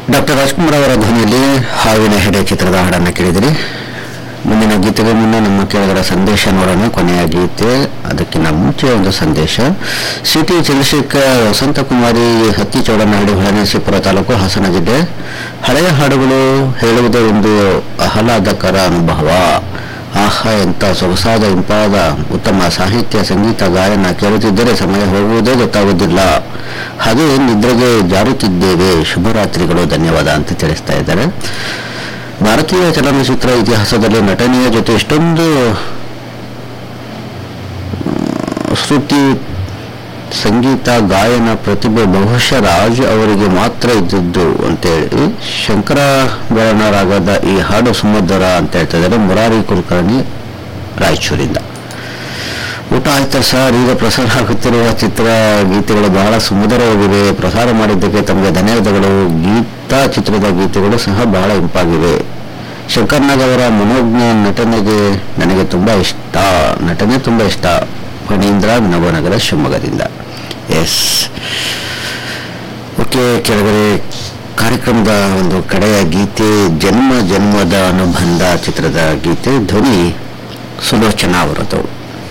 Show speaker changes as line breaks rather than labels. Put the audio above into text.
doctor Rajkumar ಅವರ ಧ್ವನಿಯಲ್ಲಿ ಹಾವಿನ ಹೆಡೆ ಚಿತ್ರದ ಹಾಡನ್ನು ಕೇಳಿದಿರಿ ಮುಂದಿನ ಗೀತೆಗೆ ಮುನ್ನ ನಮ್ಮ ಕೇಳಿದರ ಸಂದೇಶ ನೋಡೋಣ ಕೊನೆಯ ಗೀತೆ ಅದಕ್ಕಿಂತ ಮುಂಚೆ ಒಂದು ಸಂದೇಶ ಸಿಟಿ ಚಂದ್ರಶೇಖರ್ ವಸಂತಕುಮಾರಿ ಹತ್ತಿ ಚೌಡನಹಳ್ಳಿ ಹೊಳೆನರಸೀಪುರ ತಾಲೂಕು ಹಾಸನ ಜಿಲ್ಲೆ ಹಳೆಯ ಹಾಡುಗಳು ಹೇಳುವುದೇ ಒಂದು ಆಹ್ಲಾದಕರ ಅನುಭವ ಆಹಾ ಎಂತ ಸೊಗಸಾದ ಇಂಪಾದ ಉತ್ತಮ ಸಾಹಿತ್ಯ ಸಂಗೀತ ಗಾಯನ ಕೇಳುತ್ತಿದ್ದರೆ ಸಮಯ ಹೋಗುವುದೇ ಗೊತ್ತಾಗುವುದಿಲ್ಲ ಹಾಗೆ ನಿದ್ರೆಗೆ ಜಾರುತ್ತಿದ್ದೇವೆ ಶುಭರಾತ್ರಿಗಳು ಧನ್ಯವಾದ ಅಂತ ತಿಳಿಸ್ತಾ ಇದ್ದಾರೆ ಭಾರತೀಯ ಚಲನಚಿತ್ರ ಇತಿಹಾಸದಲ್ಲಿ ನಟನೆಯ ಜೊತೆ ಎಷ್ಟೊಂದು ಮ್, ಶ್ರುತಿ ಸಂಗೀತ ಗಾಯನ ಪ್ರತಿಭೆ ಬಹುಶಃ ರಾಜ್ ಅವರಿಗೆ ಮಾತ್ರ ಇದ್ದದ್ದು ಅಂತೇಳಿ ಶಂಕರಾಭರಣ ರಾಗದ ಈ ಹಾಡು ಸುಮಧುರ ಅಂತ ಹೇಳ್ತಾ ಇದ್ದಾರೆ ಮುರಾರಿ ಕುಲಕರ್ಣಿ ರಾಯಚೂರಿಂದ ಊಟ ಆಯ್ತಾ ಸರ್ ಈಗ ಪ್ರಸಾರ ಆಗುತ್ತಿರುವ ಚಿತ್ರ ಗೀತೆಗಳು ಬಹಳ ಸುಮಧುರವಾಗಿವೆ ಪ್ರಸಾರ ಮಾಡಿದ್ದಕ್ಕೆ ತಮಗೆ ಧನ್ಯವಾದಗಳು ಗೀತಾ ಚಿತ್ರದ ಗೀತೆಗಳು ಸಹ ಬಹಳ ಇಂಪಾಗಿವೆ ಶಂಕರ್ನಾಗ್ ಅವರ ಮನೋಜ್ಞ ನಟನೆಗೆ ನನಗೆ ತುಂಬಾ ಇಷ್ಟ ನಟನೆ ತುಂಬಾ ಇಷ್ಟ ಫಣೀಂದ್ರ ನವನಗರ ಶಿವಮೊಗ್ಗದಿಂದ ಎಸ್ ಓಕೆ ಕೆಳಗಡೆ ಕಾರ್ಯಕ್ರಮದ ಒಂದು ಕಡೆಯ ಗೀತೆ ಜನ್ಮ ಜನ್ಮದ ಅನುಬಂಧ ಚಿತ್ರದ ಗೀತೆ ಧ್ವನಿ ಸುಲೋಚನಾ ಅವರದು